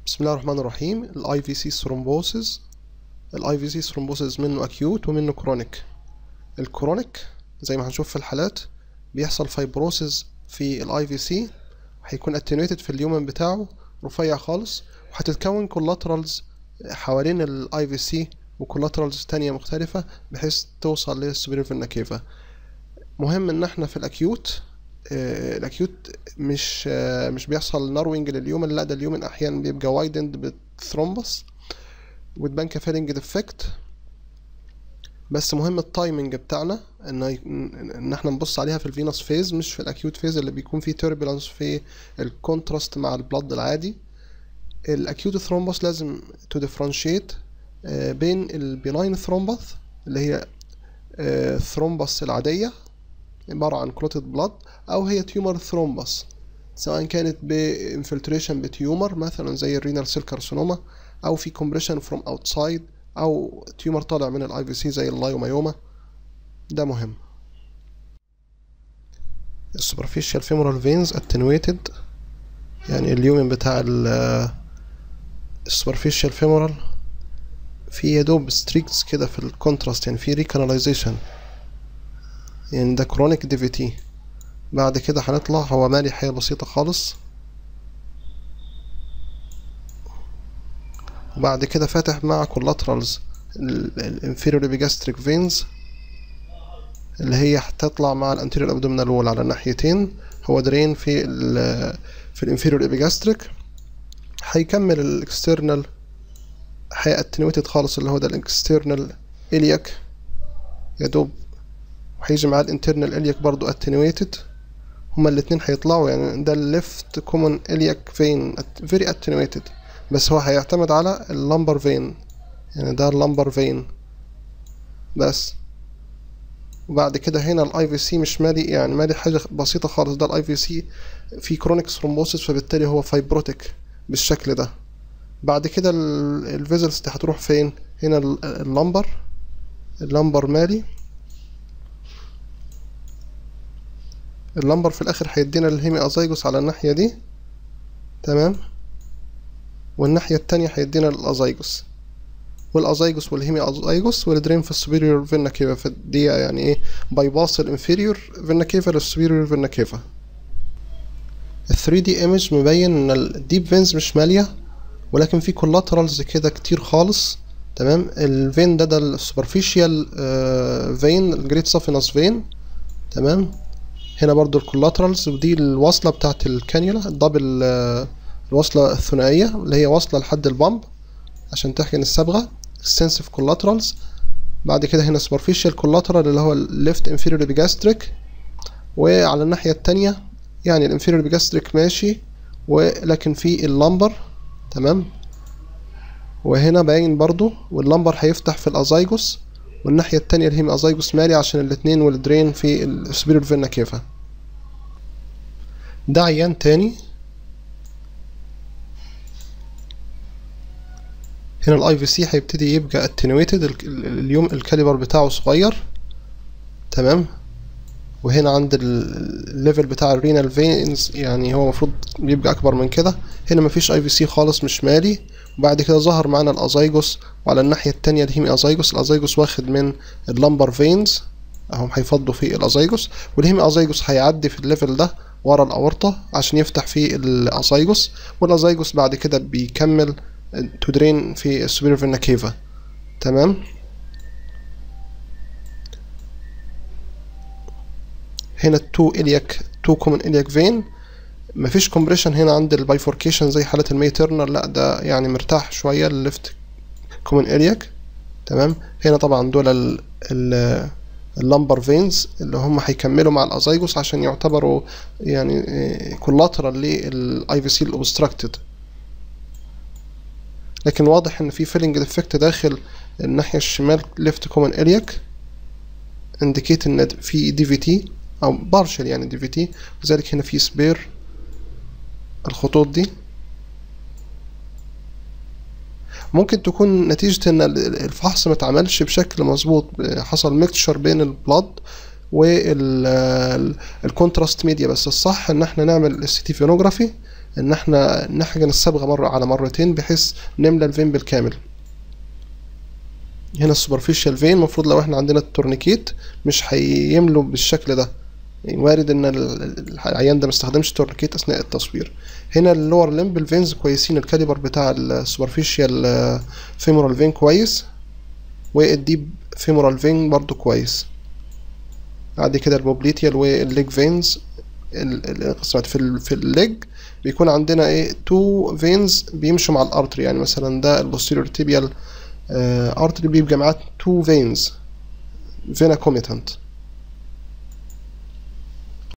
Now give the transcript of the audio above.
بسم الله الرحمن الرحيم الاي في سي ثرومبوسيس الاي في سي ثرومبوسيس منه اكيوت ومنه كرونيك الكرونيك زي ما هنشوف في الحالات بيحصل فايبروسيس في الاي في سي هيكون اتنويتد في اليومن بتاعه رفيع خالص وهتتكون كولاترالز حوالين الاي في سي وكولاترالز تانية مختلفة بحيث توصل للسوبيريور فينا كيفا مهم ان احنا في الاكيوت آه، الاكيوت مش آه، مش بيحصل ناروينج لليومن لا ده اليومن احيانا بيبقى وايدند بالثرومبس وتبان كفيلنج ديفكت بس مهم التايمنج بتاعنا ان ان احنا نبص عليها في الفينوس فيز مش في الاكيوت فيز اللي بيكون فيه توربulence في الكونتراست مع البلد العادي الاكيوت ثرومبس لازم تو ديفرنشيت بين البيناين ثرومبس اللي هي الثرومبس العاديه عبارة عن كلوتد بلاد أو هي تيومر ثرومبس سواء كانت بانفلتريشن بتيومر مثلا زي الرينال سيل كارسينوما أو في كومبريشن فروم اوتسايد أو تيومر طالع من الاي في سي زي اللايومايوما ده مهم السوبرفيشال فيمورال فينز اتنويتد يعني اليومن بتاع السوبرفيشال فيمورال في يدوب ستريكس كده في الكونتراست يعني في ريكاناليزيشن يعني ده كرونيك دي في تي بعد كده هنطلع هو مالي حاجة بسيطة خالص وبعد كده فاتح مع كولاترالز الانفيريور بيجاستريك فينز اللي هي هتطلع مع الانتيريور ابدومينال وول على الناحيتين هو درين في ال في الانفيريور ابيجاستريك هيكمل الاكسترنال هيأتنويتد خالص اللي هو ده الاكسترنال الياك يا دوب وهيجي معاه الانترنال الياك برضو اتنويتد هما الاتنين هيطلعوا يعني ده الليفت كومون الياك فين فيري اتنويتد بس هو هيعتمد على اللمبر فين يعني ده اللمبر فين بس وبعد كده هنا الاي في سي مش مالي يعني مالي حاجه بسيطه خالص ده الاي في سي في كرونيك ثرومبوسيس فبالتالي هو فايبروتيك بالشكل ده بعد كده الفيزلز دي هتروح فين هنا اللمبر اللمبر مالي اللمبر في الاخر هيدينا الهيمي ازايجوس على الناحية دي تمام والناحية التانية هيدينا الازايجوس والازايجوس والهيمي ازايجوس والدرين في السوبيريور فينا كيفا في دي يعني ايه باي باس الانفيريور فينا كيفا للسوبيريور فينا كيفا ال 3 دي ايمج مبين ان الديب فينز مش مالية ولكن في كولاترالز كده كتير خالص تمام الفين ده ده السوبرفيشال فين الجريت سافينس فين تمام هنا برضو الكولاترالز ودي الوصلة بتاعت الكانيولا الدبل الوصلة الثنائية اللي هي واصلة لحد البامب عشان تحقن الصبغة extensive collaterals بعد كده هنا superficial collateral اللي هو left inferior epigastric وعلى الناحية التانية يعني الانفيريور epigastric ماشي ولكن في اللمبر تمام وهنا باين برضو واللمبر هيفتح في الازايجوس والناحية التانية الهيم ازايجوس مالي عشان الاتنين والدرين في السبيريور فينا كيفا ده عيان تاني هنا الاي في سي هيبتدي يبقى اتنويتد اليوم الكاليبر بتاعه صغير تمام وهنا عند الليفل بتاع الرينال فينز يعني هو المفروض بيبقى اكبر من كده هنا مفيش اي في سي خالص مش مالي وبعد كده ظهر معانا الازايجوس وعلى الناحية التانية الهيمي ازايجوس الازايجوس واخد من اللمبر فينز اهم هيفضوا في الازايجوس والهيمي ازايجوس هيعدي في الليفل ده ورا الاورطة عشان يفتح في الازايجوس والازايجوس بعد كده بيكمل تدرين في السوبيريور فينا كيفا تمام هنا التو الياك تو كومن الياك فين مفيش كومبريشن هنا عند البايفوركيشن زي حالة المي تيرنر لا ده يعني مرتاح شوية الليفت كومن الياك تمام هنا طبعا دول ال ال اللمبر فينز اللي هم هيكملوا مع الازايجوس عشان يعتبروا يعني كولاترال للاي في سي الاوبستراكتد لكن واضح ان في فيلنج ديفكت داخل الناحية الشمال ليفت كومن الياك انديكيت ان في دي في تي او بارشل يعني دي في تي وذلك هنا في سبير الخطوط دي ممكن تكون نتيجة ان الفحص ما اتعملش بشكل مظبوط حصل ميكتشر بين البلاد والكونتراست ميديا بس الصح ان احنا نعمل السيتي فينوجرافي ان احنا نحقن الصبغة مرة على مرتين بحيث نملى الفين بالكامل هنا السوبرفيشال فين المفروض لو احنا عندنا التورنيكيت مش هيملوا بالشكل ده يعني وارد ان ال- العيان ده مستخدمش تورنيكيت اثناء التصوير هنا اللور لمب الفينز كويسين الكاليبر بتاع السوبرفيشال فيمورال فين كويس والديب فيمورال فين برضو كويس بعد كده البوبليتيال والليج فينز في ال في الليج بيكون عندنا ايه تو فينز بيمشوا مع الارتري يعني مثلا ده البوستيريور تيبيال ارتري بيبقى معاه تو فينز فينا كوميتانت